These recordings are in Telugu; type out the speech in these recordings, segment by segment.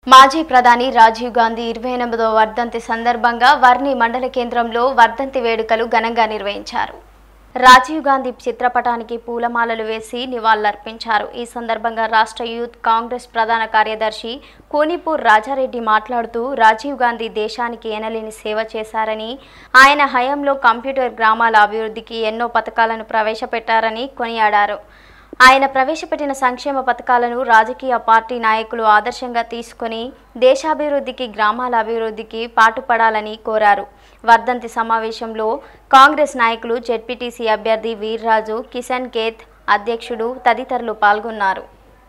మాజీ ప్రధాని రాజీవ్ గాంధీ ఇరవై ఎనిమిదవ వర్ధంతి సందర్భంగా వర్ణి మండల కేంద్రంలో వర్ధంతి వేడుకలు ఘనంగా నిర్వహించారు రాజీవ్ గాంధీ చిత్రపటానికి పూలమాలలు వేసి నివాళులర్పించారు ఈ సందర్భంగా రాష్ట్ర యూత్ కాంగ్రెస్ ప్రధాన కార్యదర్శి కోనిపూర్ రాజారెడ్డి మాట్లాడుతూ రాజీవ్ గాంధీ దేశానికి ఎనలేని సేవ చేశారని ఆయన హయాంలో కంప్యూటర్ గ్రామాల అభివృద్ధికి ఎన్నో పథకాలను ప్రవేశపెట్టారని కొనియాడారు ఆయన ప్రవేశపెట్టిన సంక్షేమ పథకాలను రాజకీయ పార్టీ నాయకులు ఆదర్శంగా తీసుకొని దేశాభివృద్ధికి గ్రామాల అభివృద్ధికి పాటుపడాలని కోరారు వర్ధంతి సమావేశంలో కాంగ్రెస్ నాయకులు జెడ్పీటీసీ అభ్యర్థి వీర్రాజు కిషన్ కేత్ అధ్యక్షుడు తదితరులు పాల్గొన్నారు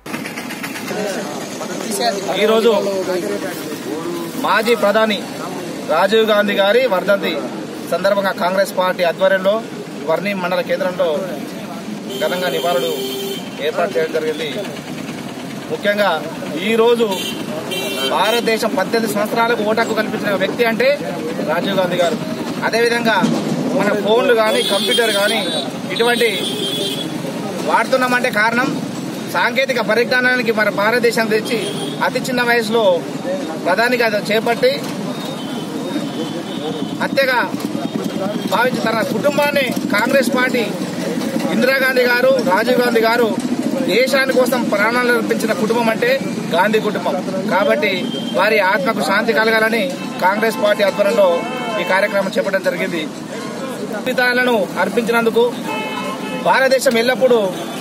ఈరోజు మాజీ ప్రధాని రాజీవ్ గాంధీ గారి వర్ధంతి సందర్భంగా కాంగ్రెస్ పార్టీ ఆధ్వర్యంలో వర్ణి మండల కేంద్రంలో ఘనంగా నివాళులు ఏర్పాటు చేయడం జరిగింది ముఖ్యంగా ఈరోజు భారతదేశం పద్దెనిమిది సంవత్సరాలకు ఓటాకు కల్పించిన వ్యక్తి అంటే రాజీవ్ గాంధీ గారు అదేవిధంగా మన ఫోన్లు కానీ కంప్యూటర్ కానీ ఇటువంటి వాడుతున్నామంటే కారణం సాంకేతిక పరిజ్ఞానానికి మన భారతదేశం తెచ్చి అతి చిన్న వయసులో ప్రధానిగా చేపట్టి హత్యగా భావించి తన కుటుంబాన్ని కాంగ్రెస్ పార్టీ ఇందిరాగాంధీ గారు రాజీవ్ గాంధీ గారు దేశాని కోసం ప్రాణాలు అర్పించిన కుటుంబం అంటే గాంధీ కుటుంబం కాబట్టి వారి ఆత్మకు శాంతి కలగాలని కాంగ్రెస్ పార్టీ ఆధ్వర్యంలో ఈ కార్యక్రమం చేపట్టడం జరిగింది జీవితాలను అర్పించినందుకు భారతదేశం ఎల్లప్పుడూ